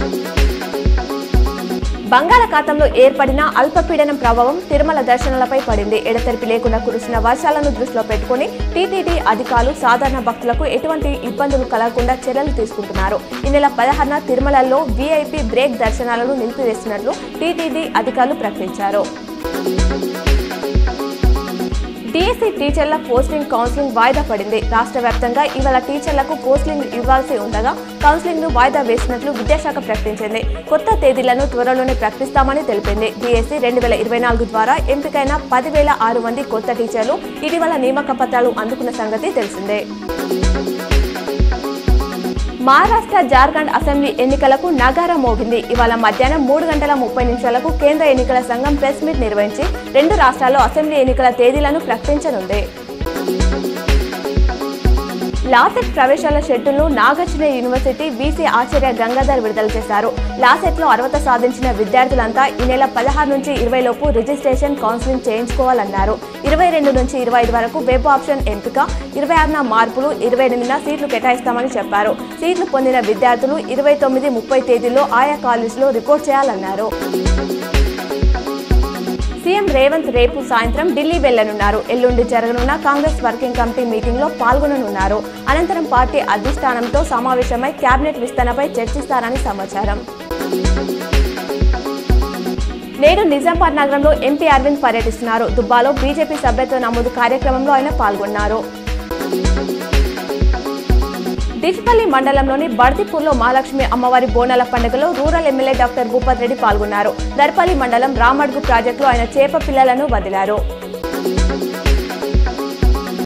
బంగాళాఖాతంలో ఏర్పడిన అల్పపీడనం ప్రభావం తిరుమల దర్శనాలపై పడింది ఎడతెరిపి లేకుండా కురిసిన వర్షాలను దృష్టిలో పెట్టుకుని టీటీడీ అధికారులు సాధారణ భక్తులకు ఎటువంటి ఇబ్బందులు కలగకుండా చర్యలు తీసుకుంటున్నారు ఈ నెల పదహారున తిరుమలలో వీఐపీ బ్రేక్ దర్శనాలను నిలిపివేస్తున్నట్లు టీటీడీ అధికారులు ప్రకటించారు డిఎస్సి టీచర్ల పోస్టింగ్ కౌన్సిలింగ్ వాయిదా పడింది రాష్ట్ర వ్యాప్తంగా ఇవాళ టీచర్లకు పోస్టింగ్ ఇవ్వాల్సి ఉండగా కౌన్సిలింగ్ ను వాయిదా వేసినట్లు విద్యాశాఖ ప్రకటించింది కొత్త తేదీలను త్వరలోనే ప్రకటిస్తామని తెలిపింది డిఎస్సి రెండు వేల ఇరవై నాలుగు ద్వారా ఎంపికైన పదివేల ఆరు మంది కొత్త టీచర్లు ఇటీవల నియామక పత్రాలు అందుకున్న సంగతి తెలిసిందే మహారాష్ట్ర జార్ఖండ్ అసెంబ్లీ ఎన్నికలకు నగారం మోగింది ఇవాళ మధ్యాహ్నం మూడు గంటల ముప్పై నిమిషాలకు కేంద్ర ఎన్నికల సంఘం ప్రెస్ మీట్ నిర్వహించి రెండు రాష్ట్రాల్లో అసెంబ్లీ ఎన్నికల తేదీలను ప్రకటించనుంది లాసెట్ ప్రవేశాల షెడ్యూల్ను నాగార్జున యూనివర్సిటీ బీసీ ఆచార్య గంగాధర్ విడుదల చేశారు లాసెట్లో అర్హత సాధించిన విద్యార్థులంతా ఈ నెల పదహారు నుంచి ఇరవై లోపు రిజిస్ట్రేషన్ కౌన్సిలింగ్ చేయించుకోవాలన్నారు ఇరవై రెండు నుంచి ఇరవై ఐదు వరకు వెబ్ ఆప్షన్ ఎంపిక ఇరవై ఆరున మార్పులు ఇరవై ఎనిమిదిన సీట్లు కేటాయిస్తామని చెప్పారు సీట్లు పొందిన విద్యార్థులు ఇరవై తొమ్మిది ముప్పై తేదీల్లో ఆయా కాలేజీలో రిపోర్ట్ చేయాలన్నారు సీఎం రేవంత్ రేపు సాయంత్రం ఢిల్లీ వెళ్లనున్నారు ఎల్లుండి జరగనున్న కాంగ్రెస్ వర్కింగ్ కమిటీ మీటింగ్ లో పాల్గొననున్నారు అనంతరం పార్టీ అధిష్టానంతో సమావేశమై కేబినెట్ విస్తరణపై చర్చిస్తారని సమాచారం నేడు నిజామాబాద్ నగరంలో ఎంపీ అరవింద్ పర్యటిస్తున్నారు దుబ్బాలో బీజేపీ సభ్యత్వ నమోదు కార్యక్రమంలో ఆయన పాల్గొన్నారు డిచ్పల్లి మండలంలోని బర్దిపూర్లో మహాలక్ష్మి అమ్మవారి బోనాల పండుగలో rural MLA doctor Bhupath Reddy పాల్గొన్నారు దర్పల్లి మండలం రామడ్గు ప్రాజెక్టులో ఆయన చేప పిల్లలను వదిలారు